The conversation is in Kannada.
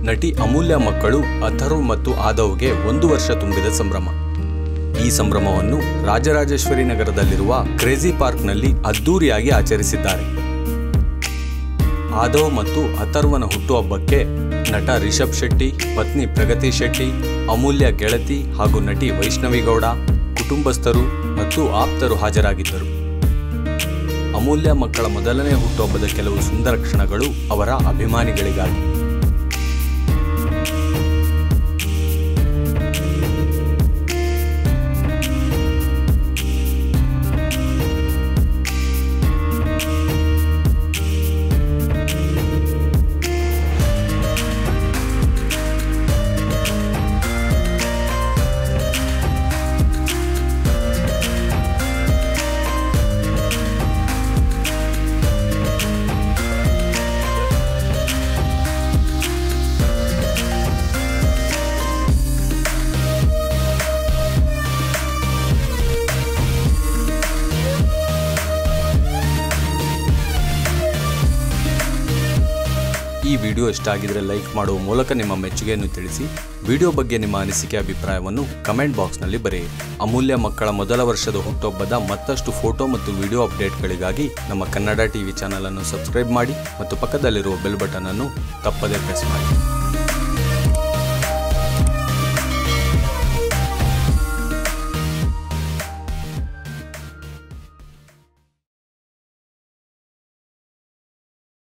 ನಟಿ ಅಮೂಲ್ಯ ಮಕ್ಕಳು ಅಥರ್ವ್ ಮತ್ತು ಆದವ್ಗೆ ಒಂದು ವರ್ಷ ತುಂಬಿದ ಸಂಭ್ರಮ ಈ ಸಂಭ್ರಮವನ್ನು ರಾಜರಾಜೇಶ್ವರಿ ನಗರದಲ್ಲಿರುವ ಕ್ರೇಜಿ ಪಾರ್ಕ್ನಲ್ಲಿ ಅದ್ದೂರಿಯಾಗಿ ಆಚರಿಸಿದ್ದಾರೆ ಆದವ್ ಮತ್ತು ಅಥರ್ವನ ಹುಟ್ಟುಹಬ್ಬಕ್ಕೆ ನಟ ರಿಷಬ್ ಶೆಟ್ಟಿ ಪತ್ನಿ ಪ್ರಗತಿ ಶೆಟ್ಟಿ ಅಮೂಲ್ಯ ಗೆಳತಿ ಹಾಗೂ ನಟಿ ವೈಷ್ಣವಿ ಗೌಡ ಕುಟುಂಬಸ್ಥರು ಮತ್ತು ಆಪ್ತರು ಹಾಜರಾಗಿದ್ದರು ಅಮೂಲ್ಯ ಮಕ್ಕಳ ಮೊದಲನೇ ಹುಟ್ಟುಹಬ್ಬದ ಕೆಲವು ಸುಂದರ ಕ್ಷಣಗಳು ಅವರ ಅಭಿಮಾನಿಗಳಿಗಾಗಿ ಈ ವಿಡಿಯೋ ಇಷ್ಟ ಆಗಿದ್ರೆ ಲೈಕ್ ಮಾಡುವ ಮೂಲಕ ನಿಮ್ಮ ಮೆಚ್ಚುಗೆಯನ್ನು ತಿಳಿಸಿ ವಿಡಿಯೋ ಬಗ್ಗೆ ನಿಮ್ಮ ಅನಿಸಿಕೆ ಅಭಿಪ್ರಾಯವನ್ನು ಕಮೆಂಟ್ ಬಾಕ್ಸ್ನಲ್ಲಿ ಬರೆಯಿರಿ ಅಮೂಲ್ಯ ಮಕ್ಕಳ ಮೊದಲ ವರ್ಷದ ಹುಟ್ಟುಹಬ್ಬದ ಮತ್ತಷ್ಟು ಫೋಟೋ ಮತ್ತು ವಿಡಿಯೋ ಅಪ್ಡೇಟ್ಗಳಿಗಾಗಿ ನಮ್ಮ ಕನ್ನಡ ಟಿವಿ ಚಾನಲ್ ಅನ್ನು ಸಬ್ಸ್ಕ್ರೈಬ್ ಮಾಡಿ ಮತ್ತು ಪಕ್ಕದಲ್ಲಿರುವ ಬೆಲ್ ಬಟನ್ ಅನ್ನು ತಪ್ಪದೇ ಪ್ರೆಸ್ ಮಾಡಿ